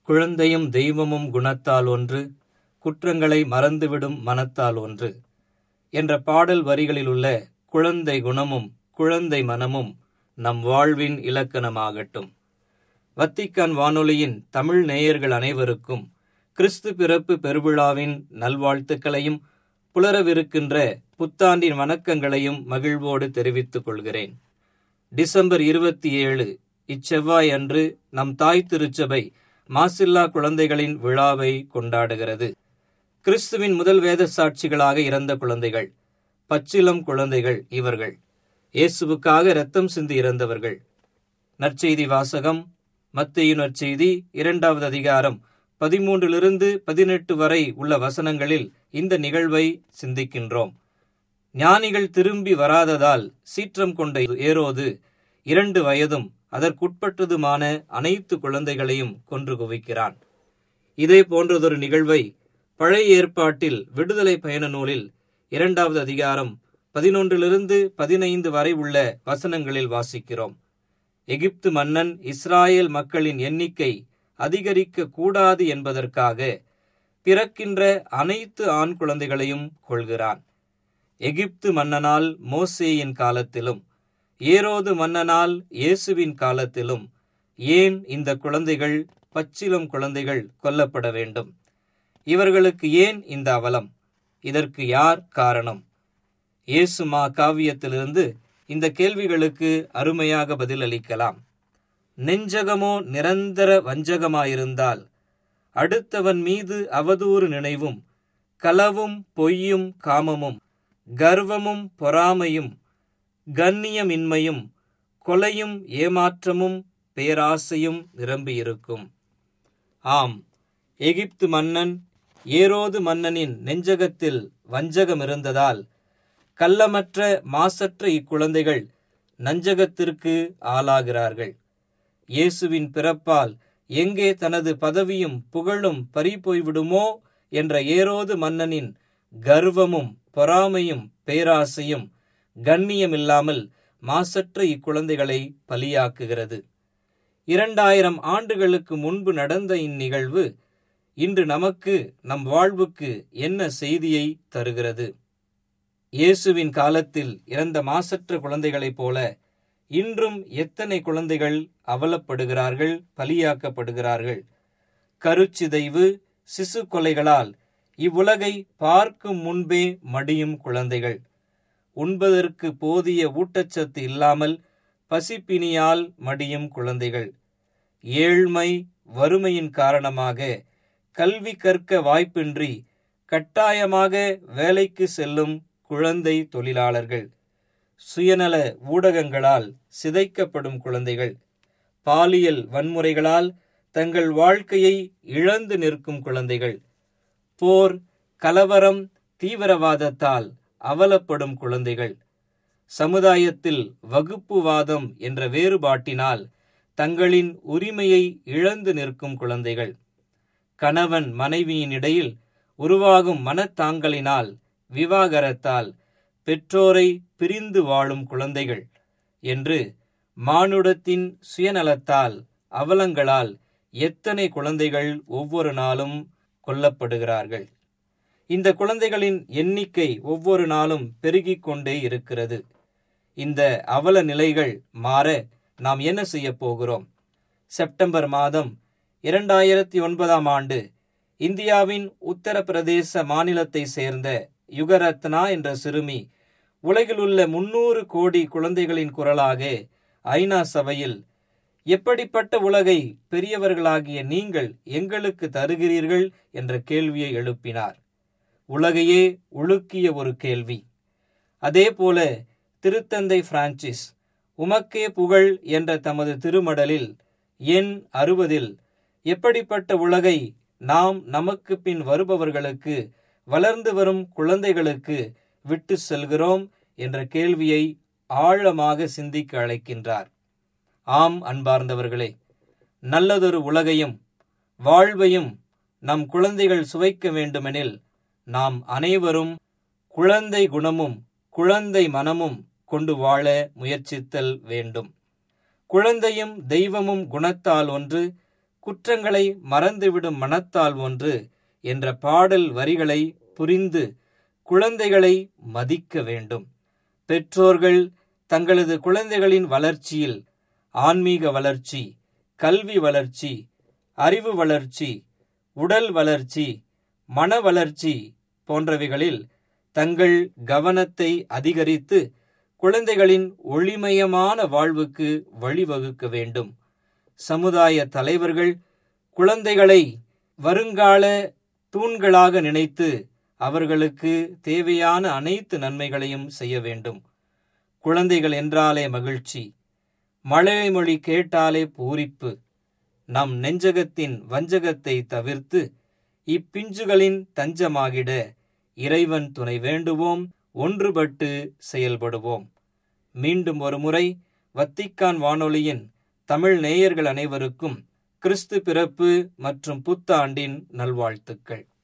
குழந்தையும் தெய்வமும் குணத்தால் ஒன்று குற்றங்களை மறந்துவிடும் மனத்தால் ஒன்று என்ற பாடல் வரிகளில் உள்ள குழந்தை குணமும் குழந்தை மனமும் நம் வாழ்வின் இலக்கணமாகட்டும் வத்திக்கான் வானொலியின் தமிழ் நேயர்கள் அனைவருக்கும் கிறிஸ்து பிறப்பு பெருவிழாவின் நல்வாழ்த்துக்களையும் புலரவிருக்கின்ற புத்தாண்டின் வணக்கங்களையும் மகிழ்வோடு தெரிவித்துக் கொள்கிறேன் டிசம்பர் இருபத்தி ஏழு இச்செவ்வாய் அன்று நம் தாய் திருச்சபை மாசில்லா குழந்தைகளின் விழாவை கொண்டாடுகிறது கிறிஸ்துவின் முதல் வேத சாட்சிகளாக இறந்த குழந்தைகள் பச்சிலம் குழந்தைகள் இவர்கள் இயேசுவுக்காக இரத்தம் சிந்தி இறந்தவர்கள் நற்செய்தி வாசகம் மத்திய நற்செய்தி இரண்டாவது அதிகாரம் பதிமூன்றிலிருந்து பதினெட்டு வரை உள்ள வசனங்களில் இந்த நிகழ்வை சிந்திக்கின்றோம் ஞானிகள் திரும்பி வராததால் சீற்றம் கொண்ட ஏரோது இரண்டு வயதும் அதற்குட்பட்டதுமான அனைத்து குழந்தைகளையும் கொன்று குவிக்கிறான் இதே போன்றதொரு நிகழ்வை பழைய ஏற்பாட்டில் விடுதலை பயண நூலில் இரண்டாவது அதிகாரம் பதினொன்றிலிருந்து பதினைந்து வரை உள்ள வசனங்களில் வாசிக்கிறோம் எகிப்து மன்னன் இஸ்ராயேல் மக்களின் எண்ணிக்கை அதிகரிக்க கூடாது என்பதற்காக பிறக்கின்ற அனைத்து ஆண் குழந்தைகளையும் கொள்கிறான் எகிப்து மன்னனால் மோசேயின் காலத்திலும் ஏரோது மன்னனால் இயேசுவின் காலத்திலும் ஏன் இந்த குழந்தைகள் பச்சிலம் குழந்தைகள் கொல்லப்பட வேண்டும் இவர்களுக்கு ஏன் இந்த அவலம் இதற்கு யார் காரணம் இயேசுமா காவியத்திலிருந்து இந்த கேள்விகளுக்கு அருமையாக பதிலளிக்கலாம் நெஞ்சகமோ நிரந்தர வஞ்சகமாயிருந்தால் அடுத்தவன் மீது அவதூறு நினைவும் களவும் பொய்யும் காமமும் கர்வமும் பொறாமையும் கண்ணியமின்மையும் கொலையும் ஏமாற்றமும் பேராசையும் நிரம்பியிருக்கும் ஆம் எகிப்து மன்னன் ஏரோது மன்னனின் நெஞ்சகத்தில் வஞ்சகம் இருந்ததால் கள்ளமற்ற மாசற்ற இக்குழந்தைகள் நஞ்சகத்திற்கு ஆளாகிறார்கள் இயேசுவின் பிறப்பால் எங்கே தனது பதவியும் புகழும் பறிபோய்விடுமோ என்ற ஏரோது மன்னனின் கர்வமும் பொறாமையும் பேராசையும் கண்ணியமில்லாமல் மாசற்ற இக்குழந்தைகளை பலியாக்குகிறது இரண்டாயிரம் ஆண்டுகளுக்கு முன்பு நடந்த இந்நிகழ்வு இன்று நமக்கு நம் வாழ்வுக்கு என்ன செய்தியை தருகிறது இயேசுவின் காலத்தில் இறந்த மாசற்ற குழந்தைகளைப் போல இன்றும் எத்தனை குழந்தைகள் அவலப்படுகிறார்கள் பலியாக்கப்படுகிறார்கள் கருச்சிதைவு சிசு கொலைகளால் இவ்வுலகை பார்க்கும் முன்பே மடியும் குழந்தைகள் உண்பதற்கு போதிய ஊட்டச்சத்து இல்லாமல் பசிப்பினியால் மடியும் குழந்தைகள் ஏழ்மை வறுமையின் காரணமாக கல்வி கற்க வாய்ப்பின்றி கட்டாயமாக வேலைக்கு செல்லும் குழந்தை தொழிலாளர்கள் சுயநல ஊடகங்களால் சிதைக்கப்படும் குழந்தைகள் பாலியல் வன்முறைகளால் தங்கள் வாழ்க்கையை இழந்து நிற்கும் குழந்தைகள் போர் கலவரம் தீவிரவாதத்தால் அவலப்படும் குழந்தைகள் சமுதாயத்தில் வகுப்புவாதம் என்ற வேறுபாட்டினால் தங்களின் உரிமையை இழந்து நிற்கும் குழந்தைகள் கணவன் மனைவியின் இடையில் உருவாகும் மனத்தாங்கலினால் விவாகரத்தால் பெற்றோரை பிரிந்து வாழும் குழந்தைகள் என்று மானுடத்தின் சுயநலத்தால் அவலங்களால் எத்தனை குழந்தைகள் ஒவ்வொரு நாளும் கொல்லப்படுகிறார்கள் இந்த குழந்தைகளின் எண்ணிக்கை ஒவ்வொரு நாளும் பெருகிக் கொண்டே இருக்கிறது இந்த அவல நிலைகள் மாற நாம் என்ன செய்ய போகிறோம் செப்டம்பர் மாதம் இரண்டாயிரத்தி ஒன்பதாம் ஆண்டு இந்தியாவின் உத்தரப்பிரதேச மாநிலத்தை சேர்ந்த யுகரத்னா என்ற சிறுமி உலகிலுள்ள முன்னூறு கோடி குழந்தைகளின் குரலாக ஐநா சபையில் எப்படிப்பட்ட உலகை பெரியவர்களாகிய நீங்கள் எங்களுக்கு தருகிறீர்கள் என்ற கேள்வியை எழுப்பினார் உலகையே உலுக்கிய ஒரு கேள்வி அதேபோல திருத்தந்தை பிரான்சிஸ் உமக்கே புகழ் என்ற தமது திருமடலில் எண் அறுபதில் எப்படிப்பட்ட உலகை நாம் நமக்கு பின் வருபவர்களுக்கு வளர்ந்து வரும் குழந்தைகளுக்கு விட்டு செல்கிறோம் என்ற கேள்வியை ஆழமாக சிந்திக்க அழைக்கின்றார் ஆம் அன்பார்ந்தவர்களே நல்லதொரு உலகையும் வாழ்வையும் நம் குழந்தைகள் சுவைக்க வேண்டுமெனில் நாம் அனைவரும் குழந்தை குணமும் குழந்தை மனமும் கொண்டு வாழ முயற்சித்தல் வேண்டும் குழந்தையும் தெய்வமும் குணத்தால் ஒன்று குற்றங்களை மறந்துவிடும் மனத்தால் ஒன்று என்ற பாடல் வரிகளை புரிந்து குழந்தைகளை மதிக்க வேண்டும் பெற்றோர்கள் தங்களது குழந்தைகளின் வளர்ச்சியில் ஆன்மீக வளர்ச்சி கல்வி வளர்ச்சி அறிவு வளர்ச்சி உடல் வளர்ச்சி மன வளர்ச்சி போன்றவைகளில் தங்கள் கவனத்தை அதிகரித்து குழந்தைகளின் ஒளிமயமான வாழ்வுக்கு வழிவகுக்க வேண்டும் சமுதாய தலைவர்கள் குழந்தைகளை வருங்கால தூண்களாக நினைத்து அவர்களுக்கு தேவையான அனைத்து நன்மைகளையும் செய்ய வேண்டும் குழந்தைகள் என்றாலே மகிழ்ச்சி மழலை மொழி கேட்டாலே பூரிப்பு நம் நெஞ்சகத்தின் வஞ்சகத்தை தவிர்த்து இப்பிஞ்சுகளின் தஞ்சமாகிட இறைவன் துணை வேண்டுவோம் ஒன்றுபட்டு செயல்படுவோம் மீண்டும் ஒருமுறை வத்திக்கான் வானொலியின் தமிழ் நேயர்கள் அனைவருக்கும் கிறிஸ்து பிறப்பு மற்றும் புத்தாண்டின் நல்வாழ்த்துக்கள்